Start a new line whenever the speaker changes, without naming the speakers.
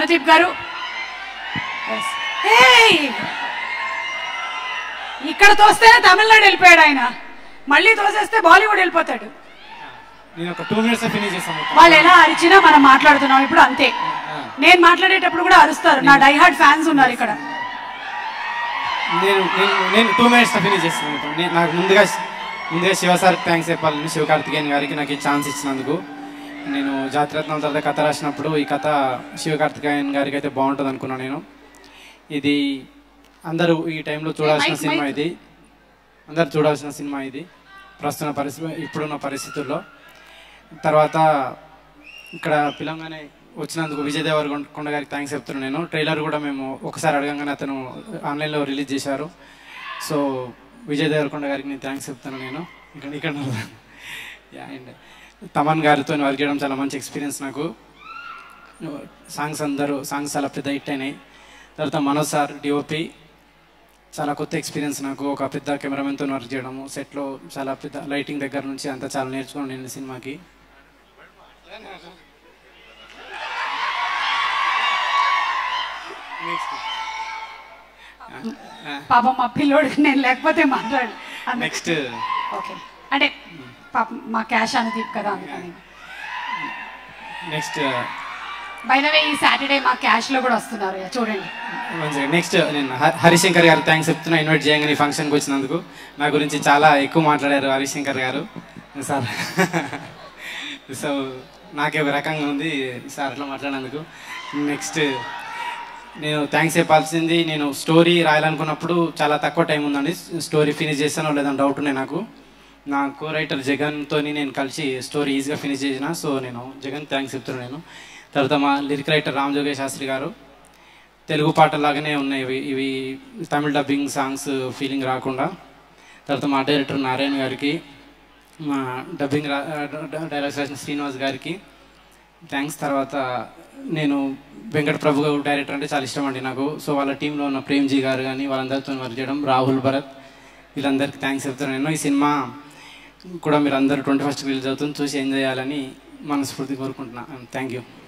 అనుదీప్ గారు Yes. Hey! ఇక్కడ తోస్తేనే తమిళనాడు వెళ్ళిపోయాడు ఆయన మళ్ళీ తోసేస్తే బాలీవుడ్ వెళ్ళిపోతాడు
నేను ఒక టూ మినిట్స్ ఫినిష్ చేస్తాను మొత్తం.
వాళ్ళు ఎలా అరిచినా మనం మాట్లాడుతున్నాం ఇప్పుడు అంతే నేను మాట్లాడేటప్పుడు కూడా అరుస్తారు నా డైహార్డ్ ఫ్యాన్స్ ఉన్నారు ఇక్కడ
నేను నేను నేను టూ మినిట్స్ ఫినిష్ చేస్తాను మొత్తం. నేను నాకు ముందుగా ముందుగా శివ సార్ థ్యాంక్స్ చెప్పాలని శివకార్తికేయన్ గారికి నాకు ఈ ఛాన్స్ ఇచ్చినందుకు నేను జాతిరత్నం తర్వాత కథ రాసినప్పుడు ఈ కథ శివకార్తికేయన్ గారికి అయితే బాగుంటుంది అనుకున్నాను నేను ఇది అందరూ ఈ టైంలో చూడాల్సిన
మైక్,
సినిమా
మైక్.
ఇది అందరు చూడాల్సిన సినిమా ఇది ప్రస్తుత పరిస్థితి ఇప్పుడున్న పరిస్థితుల్లో తర్వాత ఇక్కడ పిలంగానే వచ్చినందుకు విజయ్ దేవరకొండ కొండ గారికి థ్యాంక్స్ చెప్తున్నాను నేను ట్రైలర్ కూడా మేము ఒకసారి అడగంగానే అతను ఆన్లైన్లో రిలీజ్ చేశారు సో విజయ్ దేవరకొండ గారికి నేను థ్యాంక్స్ చెప్తాను నేను ఇక్కడ ఇక్కడ యా, అండ్ తమన్ గారితో వర్క్ చేయడం చాలా మంచి ఎక్స్పీరియన్స్ నాకు సాంగ్స్ అందరూ సాంగ్స్ చాలా పెద్ద హిట్ అయినాయి తర్వాత మనోజ్ సార్ డిఓపి చాలా కొత్త ఎక్స్పీరియన్స్ నాకు ఒక పెద్ద కెమెరామెన్తో వర్క్ చేయడము సెట్లో చాలా పెద్ద లైటింగ్ దగ్గర నుంచి అంతా చాలా నేర్చుకున్నాను నేను ఈ సినిమాకి
పాపం మా పిల్లోడికి నేను లేకపోతే మాట్లాడు
నెక్స్ట్
ఓకే అంటే పాపం మా క్యాష్ అనుదీప్ కదా అందుకని
నెక్స్ట్
బై ద వే ఈ సాటర్డే మా క్యాష్ లో కూడా వస్తున్నారు ఇక చూడండి
నెక్స్ట్ నేను హ- హరిశంకర్ గారికి థ్యాంక్స్ చెప్తున్నా ఇన్వైట్ చేయగానే ఈ ఫంక్షన్కి వచ్చినందుకు నా గురించి చాలా ఎక్కువ మాట్లాడారు హరిశంకర్ గారు సార్ సో నాకే ఒక రకంగా ఉంది సార్ అట్లా మాట్లాడినందుకు నెక్స్ట్ నేను థ్యాంక్స్ చెప్పాల్సింది నేను స్టోరీ రాయాలనుకున్నప్పుడు చాలా తక్కువ టైం ఉందండి స్టోరీ ఫినిష్ చేస్తానో లేదని డౌట్ ఉన్నాయి నాకు నా కో రైటర్ జగన్తో నేను కలిసి స్టోరీ ఈజీగా ఫినిష్ చేసిన సో నేను జగన్ థ్యాంక్స్ చెప్తున్నాను నేను తర్వాత మా లిరిక్ రైటర్ రామ్ జోగేష్ శాస్త్రి గారు తెలుగు పాటలాగానే ఉన్నాయి ఇవి ఇవి తమిళ డబ్బింగ్ సాంగ్స్ ఫీలింగ్ రాకుండా తర్వాత మా డైరెక్టర్ నారాయణ గారికి మా డబ్బింగ్ రా డైలాగ్స్ రాసిన శ్రీనివాస్ గారికి థ్యాంక్స్ తర్వాత నేను వెంకట ప్రభు గారు డైరెక్టర్ అంటే చాలా ఇష్టం అండి నాకు సో వాళ్ళ టీంలో ఉన్న ప్రేమ్జీ గారు కానీ వాళ్ళందరితో వర్క్ చేయడం రాహుల్ భరత్ వీళ్ళందరికీ థ్యాంక్స్ చెప్తాను నేను ఈ సినిమా కూడా మీరు అందరూ ట్వంటీ ఫస్ట్ రిలీజ్ అవుతుంది చూసి ఎంజాయ్ చేయాలని మనస్ఫూర్తి కోరుకుంటున్నాను థ్యాంక్ యూ